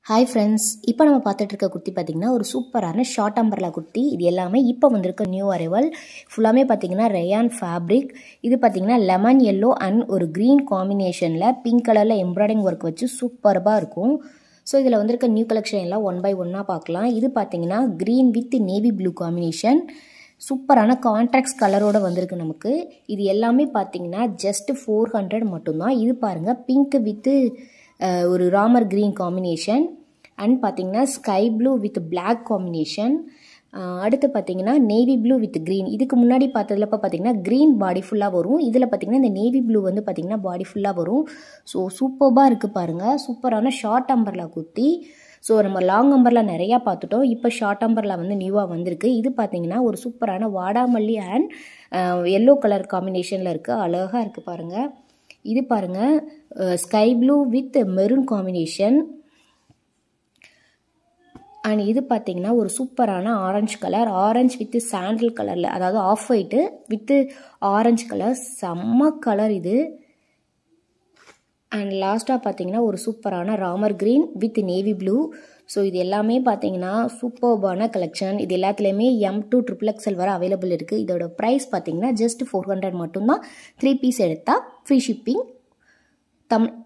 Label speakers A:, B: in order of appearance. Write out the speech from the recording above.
A: hi friends இப்போ நம்ம பார்த்துட்டு இருக்க குர்த்தி பார்த்திங்கன்னா ஒரு சூப்பரான ஷார்ட் அம்பர்லா குர்த்தி இது எல்லாமே இப்போ வந்திருக்க நியூ அரைவல் ஃபுல்லாமே பார்த்தீங்கன்னா ரேயான் ஃபேப்ரிக் இது பார்த்தீங்கன்னா லெமன் எல்லோ அண்ட் ஒரு க்ரீன் காம்பினேஷனில் பிங்க் கலரில் எம்ப்ராய்டிங் ஒர்க் வச்சு சூப்பராக இருக்கும் ஸோ இதில் வந்திருக்க நியூ கலெக்ஷன் எல்லாம் ஒன் பை ஒன்னாக பார்க்கலாம் இது பார்த்தீங்கன்னா green with navy blue combination சூப்பரான கான்ட்ராக்ட்ஸ் கலரோட வந்திருக்கு நமக்கு இது எல்லாமே பார்த்தீங்கன்னா ஜஸ்ட் ஃபோர் ஹண்ட்ரட் மட்டும்தான் இது பாருங்கள் பிங்க் வித்து ஒரு ராமர் க்ரீன் காம்பினேஷன் அண்ட் பார்த்தீங்கன்னா sky blue with black combination அடுத்து பார்த்தீங்கன்னா நேவி ப்ளூ வித் க்ரீன் இதுக்கு முன்னாடி பார்த்ததுல இப்போ பார்த்தீங்கன்னா க்ரீன் பாடி ஃபுல்லாக வரும் இதில் பார்த்தீங்கன்னா இந்த நேவி ப்ளூ வந்து பார்த்தீங்கன்னா பாடி ஃபுல்லாக வரும் ஸோ சூப்பர்பாக இருக்குது பாருங்கள் சூப்பரான ஷார்ட் அம்பர்லா குர்த்தி ஸோ நம்ம லாங் அம்பரில் நிறையா பார்த்துட்டோம் இப்போ ஷார்ட் அம்பரில் வந்து நியூவாக வந்திருக்கு இது பார்த்தீங்கன்னா ஒரு சூப்பரான வாடாமல்லி அண்ட் எல்லோ கலர் காம்பினேஷனில் இருக்குது அழகாக இருக்குது பாருங்கள் இது பாருங்கள் sky blue with maroon combination and இது பார்த்தீங்கன்னா ஒரு சூப்பரான ஆரஞ்சு கலர் ஆரஞ்சு வித்து சாண்டில் கலரில் அதாவது off white with orange colour செம்ம கலர் இது அண்ட் லாஸ்ட்டாக பார்த்தீங்கன்னா ஒரு சூப்பரான ராமர் green with navy blue so இது எல்லாமே பார்த்தீங்கன்னா சூப்பர்பான கலெக்ஷன் இது எல்லாத்துலேயுமே எம் டூ ட்ரிபிள் எக்ஸல் வர அவைலபிள் இருக்குது இதோட ப்ரைஸ் பார்த்தீங்கன்னா ஜஸ்ட் ஃபோர் ஹண்ட்ரட் மட்டும்தான் த்ரீ பீஸ் எடுத்தால் ஃப்ரீ ஷிப்பிங் தம்